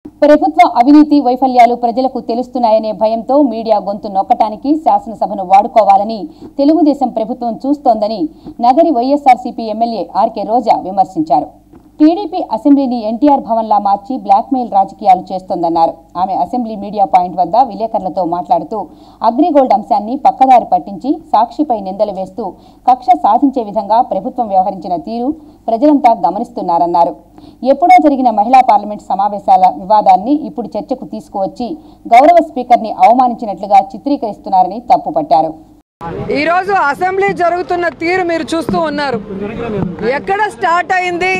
ప్రభుత్వ అవినీతి వైఫల్యాలు ప్రజలకు తెలుస్తున్నాయనే భయంతో మీడియా గొంతు నొక్కటానికి శాసనసభను వాడుకోవాలని తెలుగుదేశం ప్రభుత్వం చూస్తోందని Nagari YSRCP MLA RK Roja విమర్శించారు టీడీపీ అసెంబ్లీని ఎన్టీఆర్ భవన్లా మార్చి బ్లాక్మెయిల్ రాజకీయాలు చేస్తోందన్నారు ఆమె అసెంబ్లీ మీడియా పాయింట్ వద్ద విలేకరులతో మాట్లాడుతూ అగ్రిగోల్డ్ అంశాన్ని పక్కదారి పట్టించి సాక్షిపై నిందలు వేస్తూ కక్ష సాధించే విధంగా ప్రభుత్వం వ్యవహరించిన తీరు ప్రజలంతా గమనిస్తున్నారన్నారు ఎప్పుడో జరిగిన మహిళా పార్లమెంట్ సమావేశాల వివాదాన్ని ఇప్పుడు చర్చకు తీసుకువచ్చి గౌరవ స్పీకర్ని అవమానించినట్లుగా చిత్రీకరిస్తున్నారని తప్పుపట్టారు ఈ రోజు అసెంబ్లీ జరుగుతున్న తీరు మీరు చూస్తూ ఉన్నారు ఎక్కడ స్టార్ట్ అయింది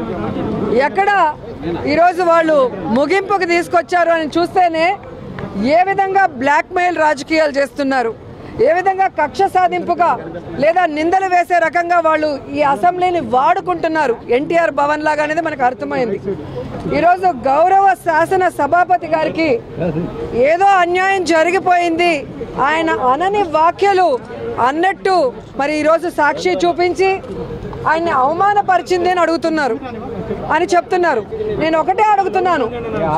ఎక్కడ ఈరోజు వాళ్ళు ముగింపుకు తీసుకొచ్చారు అని చూస్తేనే ఏ విధంగా బ్లాక్మెయిల్ రాజకీయాలు చేస్తున్నారు ఏ విధంగా కక్ష సాధింపుగా లేదా నిందలు వేసే రకంగా వాళ్ళు ఈ అసెంబ్లీని వాడుకుంటున్నారు ఎన్టీఆర్ భవన్ లాగా అనేది మనకు అర్థమైంది ఈరోజు గౌరవ శాసన సభాపతి గారికి ఏదో అన్యాయం జరిగిపోయింది ఆయన అనని వాక్యాలు అన్నట్టు మరి ఈరోజు సాక్షి చూపించి ఆయన్ని అవమానపరిచింది అని అడుగుతున్నారు అని చెప్తున్నారు నేను ఒకటే అడుగుతున్నాను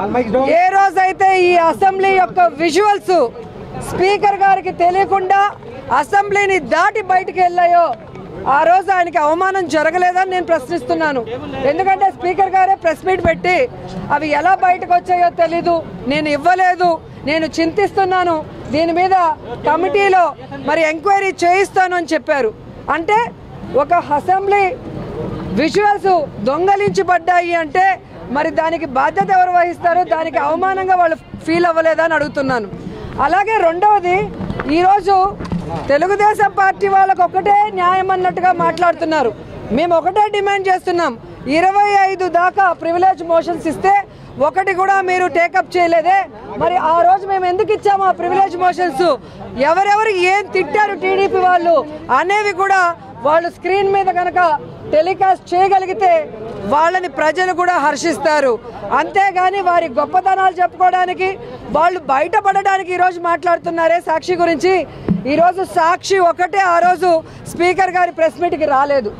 ఏ రోజైతే ఈ అసెంబ్లీ యొక్క విజువల్స్ స్పీకర్ గారికి తెలియకుండా అసెంబ్లీని దాటి బయటికి వెళ్ళాయో ఆ రోజు ఆయనకి అవమానం జరగలేదని నేను ప్రశ్నిస్తున్నాను ఎందుకంటే స్పీకర్ గారే ప్రెస్ మీట్ పెట్టి అవి ఎలా బయటకు వచ్చాయో తెలీదు నేను ఇవ్వలేదు నేను చింతిస్తున్నాను దీని మీద కమిటీలో మరి ఎంక్వైరీ చేయిస్తాను అని చెప్పారు అంటే ఒక అసెంబ్లీ విజువల్స్ దొంగలించబడ్డాయి అంటే మరి దానికి బాధ్యత ఎవరు వహిస్తారు దానికి అవమానంగా వాళ్ళు ఫీల్ అవ్వలేదా అని అడుగుతున్నాను అలాగే రెండవది ఈరోజు తెలుగుదేశం పార్టీ వాళ్ళకు ఒకటే న్యాయం అన్నట్టుగా మాట్లాడుతున్నారు మేము ఒకటే డిమాండ్ చేస్తున్నాం ఇరవై ఐదు దాకా ప్రివిలేజ్ మోషన్స్ ఇస్తే ఒకటి కూడా మీరు టేకప్ చేయలేదే మరి ఆ రోజు మేము ఎందుకు ఇచ్చాము ఆ ప్రివిలేజ్ మోషన్స్ ఎవరెవరు ఏం తిట్టారు టీడీపీ వాళ్ళు అనేవి కూడా వాళ్ళు స్క్రీన్ మీద కనుక టెలికాస్ట్ చేయగలిగితే వాళ్ళని ప్రజలు కూడా హర్షిస్తారు అంతేగాని వారి గొప్పతనాలు చెప్పుకోవడానికి వాళ్ళు బయటపడడానికి ఈరోజు మాట్లాడుతున్నారే సాక్షి గురించి ఈరోజు సాక్షి ఒకటే ఆ రోజు స్పీకర్ గారి ప్రెస్ మీట్కి రాలేదు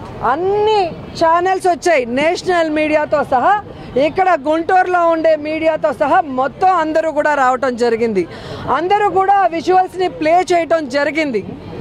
అన్ని ఛానల్స్ వచ్చాయి నేషనల్ మీడియాతో సహా ఇక్కడ గుంటూరులో ఉండే మీడియాతో సహా మొత్తం అందరూ కూడా రావటం జరిగింది అందరూ కూడా విజువల్స్ని ప్లే చేయటం జరిగింది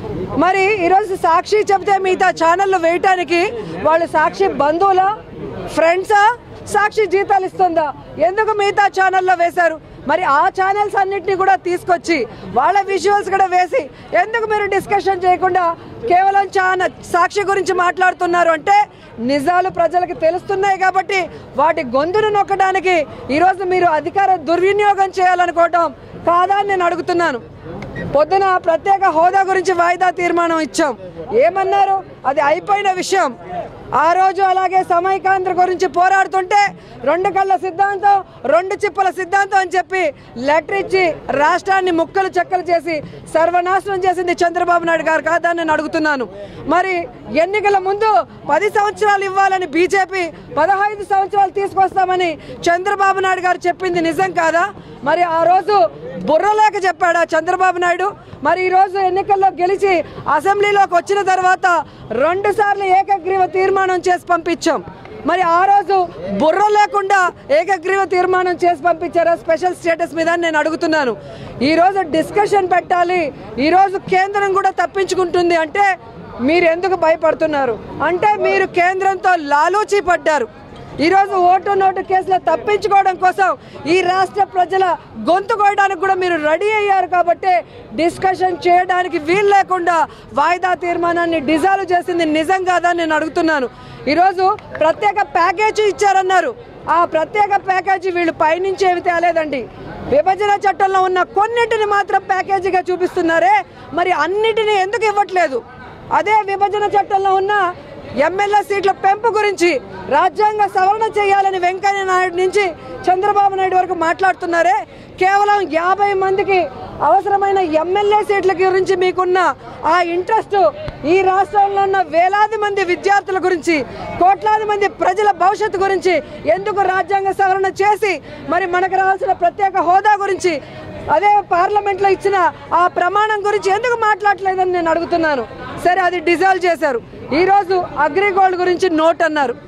మరి ఈరోజు సాక్షి చెబితే మిగతా ఛానళ్ళు వేయటానికి వాళ్ళు సాక్షి బంధువులా ఫ్రెండ్సా సాక్షి జీతాలు ఇస్తుందా ఎందుకు మిగతా ఛానల్లో వేశారు మరి ఆ ఛానల్స్ అన్నిటిని కూడా తీసుకొచ్చి వాళ్ళ విజువల్స్ కూడా వేసి ఎందుకు మీరు డిస్కషన్ చేయకుండా కేవలం చాలా సాక్షి గురించి మాట్లాడుతున్నారు అంటే నిజాలు ప్రజలకు తెలుస్తున్నాయి కాబట్టి వాటి గొంతును నొక్కడానికి ఈరోజు మీరు అధికార దుర్వినియోగం చేయాలనుకోవటం కాదా అని నేను అడుగుతున్నాను పొద్దున ప్రత్యేక హోదా గురించి వాయిదా తీర్మానం ఇచ్చాం ఏమన్నారు అది అయిపోయిన విషయం ఆ రోజు అలాగే సమైకాంధ్ర గురించి పోరాడుతుంటే రెండు కళ్ళ సిద్ధాంతం రెండు చిప్పల సిద్ధాంతం అని చెప్పి లెటర్ ఇచ్చి రాష్ట్రాన్ని ముక్కలు చెక్కలు చేసి సర్వనాశనం చేసింది చంద్రబాబు నాయుడు గారు కాదా అని నేను అడుగుతున్నాను మరి ఎన్నికల ముందు పది సంవత్సరాలు ఇవ్వాలని బీజేపీ పదహైదు సంవత్సరాలు తీసుకొస్తామని చంద్రబాబు నాయుడు గారు చెప్పింది నిజం కాదా మరి ఆ రోజు బుర్రలేక చెప్పాడా చంద్రబాబు నాయుడు మరి ఈ రోజు ఎన్నికల్లో గెలిచి అసెంబ్లీలోకి వచ్చిన తర్వాత రెండు సార్లు ఏకగ్రీవ తీర్మానం చేసి పంపించాం మరి ఆ రోజు బుర్ర లేకుండా ఏకగ్రీవ తీర్మానం చేసి పంపించారా స్పెషల్ స్టేటస్ మీద అని నేను అడుగుతున్నాను ఈ రోజు డిస్కషన్ పెట్టాలి ఈ రోజు కేంద్రం కూడా తప్పించుకుంటుంది అంటే మీరు ఎందుకు భయపడుతున్నారు అంటే మీరు కేంద్రంతో లాలూచీ పడ్డారు ఈరోజు ఓటు నోటు కేసులో తప్పించుకోవడం కోసం ఈ రాష్ట్ర ప్రజల గొంతు కోయడానికి కూడా మీరు రెడీ అయ్యారు కాబట్టి డిస్కషన్ చేయడానికి వీలు లేకుండా వాయిదా తీర్మానాన్ని డిజాల్వ్ చేసింది నిజం కాదా అని నేను అడుగుతున్నాను ఈరోజు ప్రత్యేక ప్యాకేజీ ఇచ్చారన్నారు ఆ ప్రత్యేక ప్యాకేజీ వీళ్ళు పైనుంచి ఏమి తేలేదండి విభజన చట్టంలో ఉన్న కొన్నింటిని మాత్రం ప్యాకేజీగా చూపిస్తున్నారే మరి అన్నిటిని ఎందుకు ఇవ్వట్లేదు అదే విభజన చట్టంలో ఉన్న ఎమ్మెల్యే సీట్ల పెంపు గురించి రాజ్యాంగ సవరణ చేయాలని వెంకయ్య నాయుడు నుంచి చంద్రబాబు నాయుడు వరకు మాట్లాడుతున్నారే కేవలం యాభై మందికి అవసరమైన ఎమ్మెల్యే సీట్ల గురించి మీకున్న ఆ ఇంట్రెస్ట్ ఈ రాష్ట్రంలో ఉన్న వేలాది మంది విద్యార్థుల గురించి కోట్లాది మంది ప్రజల భవిష్యత్తు గురించి ఎందుకు రాజ్యాంగ సవరణ చేసి మరి మనకు రావాల్సిన ప్రత్యేక హోదా గురించి అదే పార్లమెంట్లో ఇచ్చిన ఆ ప్రమాణం గురించి ఎందుకు మాట్లాడలేదని నేను అడుగుతున్నాను సరే అది డిజాల్వ్ చేశారు ఈరోజు అగ్రిగోల్డ్ గురించి నోట్ అన్నారు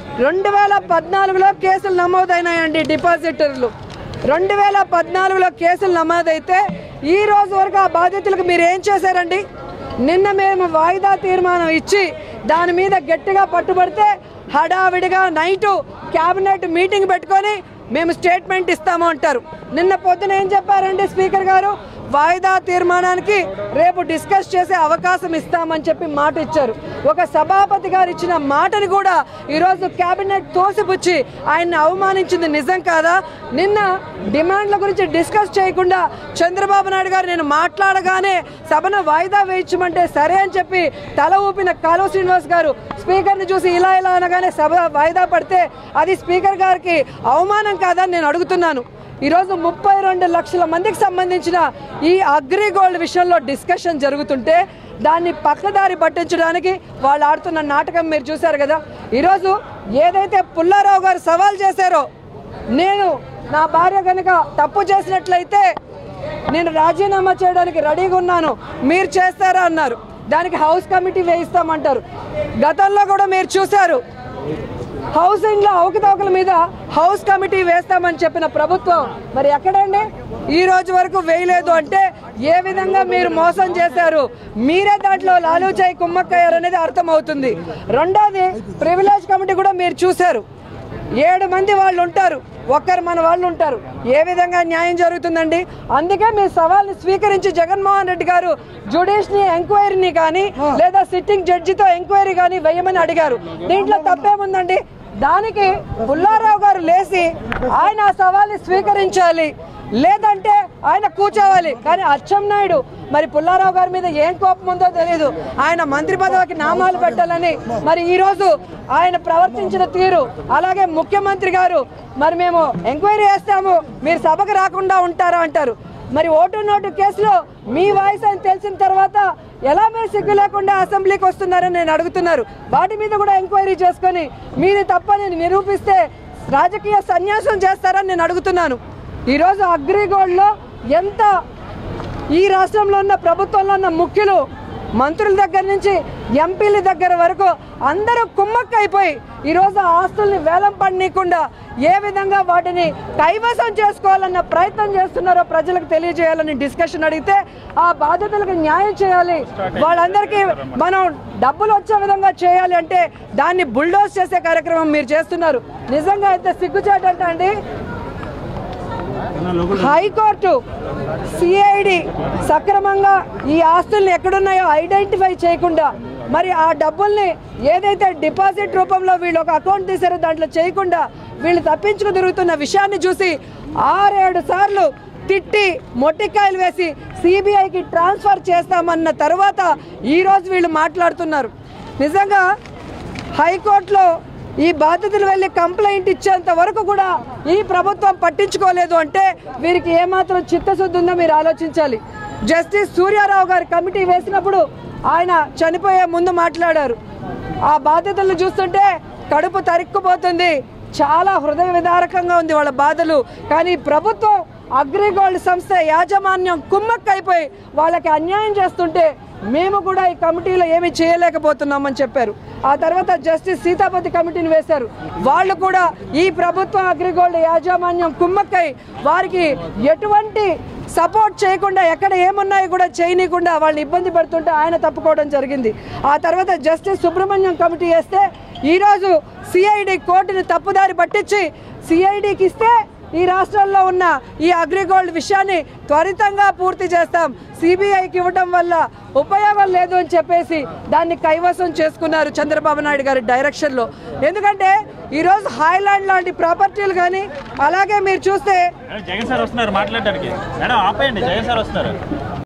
రెండు వేల పద్నాలుగులో కేసులు నమోదైనాయండి డిపాజిటర్లు రెండు వేల పద్నాలుగులో కేసులు నమోదైతే ఈ రోజు వరకు ఆ బాధితులకు మీరు ఏం చేశారండి నిన్న మేము వాయిదా తీర్మానం ఇచ్చి దాని మీద గట్టిగా పట్టుబడితే హడావిడిగా నైటు క్యాబినెట్ మీటింగ్ పెట్టుకొని మేము స్టేట్మెంట్ ఇస్తాము అంటారు నిన్న పొద్దున ఏం చెప్పారండి స్పీకర్ గారు వాయిదా తీర్మానానికి రేపు డిస్కస్ చేసే అవకాశం ఇస్తామని చెప్పి మాట ఇచ్చారు ఒక సభాపతి గారు ఇచ్చిన మాటని కూడా ఈరోజు కేబినెట్ తోసిపుచ్చి ఆయన్ని అవమానించింది నిజం కాదా నిన్న డిమాండ్ల గురించి డిస్కస్ చేయకుండా చంద్రబాబు నాయుడు గారు నేను మాట్లాడగానే సభను వాయిదా వేయించమంటే సరే అని చెప్పి తల ఊపిన కాలువ శ్రీనివాస్ గారు స్పీకర్ని చూసి ఇలా ఇలా అనగానే సభ వాయిదా పడితే అది స్పీకర్ గారికి అవమానం కాదని నేను అడుగుతున్నాను ఈరోజు ముప్పై రెండు లక్షల మందికి సంబంధించిన ఈ అగ్రిగోల్డ్ విషయంలో డిస్కషన్ జరుగుతుంటే దాన్ని పక్కదారి పట్టించడానికి వాళ్ళు ఆడుతున్న నాటకం మీరు చూశారు కదా ఈరోజు ఏదైతే పుల్లారావు గారు సవాల్ చేశారో నేను నా భార్య కనుక తప్పు చేసినట్లయితే నేను రాజీనామా చేయడానికి రెడీగా ఉన్నాను మీరు చేస్తారా అన్నారు దానికి హౌస్ కమిటీ వేయిస్తామంటారు గతంలో కూడా మీరు చూశారు హౌసింగ్ లో అవకతవకల మీద హౌస్ కమిటీ వేస్తామని చెప్పిన ప్రభుత్వం మరి ఎక్కడండి ఈ రోజు వరకు వేయలేదు అంటే ఏ విధంగా మీరు మోసం చేశారు మీరే దాంట్లో లాలూచాయి కుమ్మక్కయ్యారు అనేది అర్థమవుతుంది రెండోది ప్రివిలేజ్ కమిటీ కూడా మీరు చూశారు ఏడు మంది వాళ్ళు ఉంటారు ఒక్కరు మన వాళ్ళు ఉంటారు ఏ విధంగా న్యాయం జరుగుతుందండి అందుకే మీ సవాల్ని స్వీకరించి జగన్మోహన్ రెడ్డి గారు జ్యుడిషియల్ ఎంక్వైరీని కానీ లేదా సిట్టింగ్ జడ్జితో ఎంక్వైరీ కానీ వేయమని అడిగారు దీంట్లో తప్పేముందండి దానికి పుల్లారావు గారు లేచి ఆయన ఆ సవాల్ని స్వీకరించాలి లేదంటే ఆయన కూర్చోవాలి కానీ అచ్చెన్నాయుడు మరి పుల్లారావు గారి మీద ఏం కోపం ఉందో తెలియదు ఆయన మంత్రి పదవికి నామాలు పెట్టాలని మరి ఈ రోజు ఆయన ప్రవర్తించిన తీరు అలాగే ముఖ్యమంత్రి గారు మరి మేము ఎంక్వైరీ చేస్తాము మీరు సభకు రాకుండా ఉంటారా అంటారు మరి ఓటు నోటు కేసులో మీ వాయిస్ అని తెలిసిన తర్వాత ఎలా మీరు సిగ్గు లేకుండా అసెంబ్లీకి వస్తున్నారని నేను అడుగుతున్నారు వాటి మీద కూడా ఎంక్వైరీ చేసుకొని మీది తప్పని నిరూపిస్తే రాజకీయ సన్యాసం చేస్తారని నేను అడుగుతున్నాను ఈరోజు అగ్రిగోల్డ్లో ఎంత ఈ రాష్ట్రంలో ఉన్న ప్రభుత్వంలో ఉన్న ముఖ్యులు మంత్రుల దగ్గర నుంచి ఎంపీల దగ్గర వరకు అందరూ కుమ్మక్కైపోయి ఈరోజు ఆస్తుల్ని వేలం పడనీయకుండా ఏ విధంగా వాటిని కైవసం చేసుకోవాలన్న ప్రయత్నం చేస్తున్నారో ప్రజలకు తెలియజేయాలని డిస్కషన్ అడిగితే ఆ బాధ్యతలకు న్యాయం చేయాలి వాళ్ళందరికీ మనం డబ్బులు వచ్చే విధంగా చేయాలి అంటే దాన్ని బుల్డోజ్ చేసే కార్యక్రమం మీరు చేస్తున్నారు నిజంగా అయితే సిగ్గుచేటంట అండి హైకోర్టు సిఐడి సక్రమంగా ఈ ఆస్తుల్ని ఎక్కడున్నాయో ఐడెంటిఫై చేయకుండా మరి ఆ డబ్బుల్ని ఏదైతే డిపాజిట్ రూపంలో వీళ్ళు ఒక అకౌంట్ తీసారో దాంట్లో చేయకుండా వీళ్ళు తప్పించుకు తిరుగుతున్న విషయాన్ని చూసి ఆరేడు సార్లు తిట్టి మొట్టికాయలు వేసి సిబిఐకి ట్రాన్స్ఫర్ చేస్తామన్న తర్వాత ఈరోజు వీళ్ళు మాట్లాడుతున్నారు నిజంగా హైకోర్టులో ఈ బాధితులు వెళ్ళి కంప్లైంట్ ఇచ్చేంత వరకు కూడా ఈ ప్రభుత్వం పట్టించుకోలేదు అంటే వీరికి ఏమాత్రం చిత్తశుద్ధి ఉందో మీరు ఆలోచించాలి జస్టిస్ సూర్యారావు గారి కమిటీ వేసినప్పుడు ఆయన చనిపోయే ముందు మాట్లాడారు ఆ బాధితులను చూస్తుంటే కడుపు తరిక్కుపోతుంది చాలా హృదయ విదారకంగా ఉంది వాళ్ళ బాధలు కానీ ప్రభుత్వం అగ్రిగోల్డ్ సంస్థ యాజమాన్యం కుమ్మక్కైపోయి వాళ్ళకి అన్యాయం చేస్తుంటే మేము కూడా ఈ కమిటీలో ఏమీ చేయలేకపోతున్నామని చెప్పారు ఆ తర్వాత జస్టిస్ సీతాపతి కమిటీని వేశారు వాళ్ళు కూడా ఈ ప్రభుత్వం అగ్రిగోల్డ్ యాజమాన్యం కుమ్మక్కై వారికి ఎటువంటి సపోర్ట్ చేయకుండా ఎక్కడ ఏమున్నాయో కూడా చేయనీయకుండా వాళ్ళని ఇబ్బంది పెడుతుంటే ఆయన తప్పుకోవడం జరిగింది ఆ తర్వాత జస్టిస్ సుబ్రహ్మణ్యం కమిటీ వేస్తే ఈరోజు సిఐడి కోర్టుని తప్పుదారి పట్టించి సిఐడికి ఇస్తే ఈ రాష్ట్రాల్లో ఉన్న ఈ అగ్రిగోల్డ్ విషయాన్ని త్వరితంగా పూర్తి చేస్తాం సిబిఐకి ఇవ్వడం వల్ల ఉపయోగం లేదు అని చెప్పేసి దాన్ని కైవసం చేసుకున్నారు చంద్రబాబు నాయుడు గారి డైరెక్షన్లో ఎందుకంటే ఈరోజు హాయ్లాండ్ లాంటి ప్రాపర్టీలు కానీ అలాగే మీరు చూస్తే మేడం జగన్ సార్ వస్తున్నారు మాట్లాడడానికి మేడం ఆపేయండి జగన్ సార్ వస్తున్నారు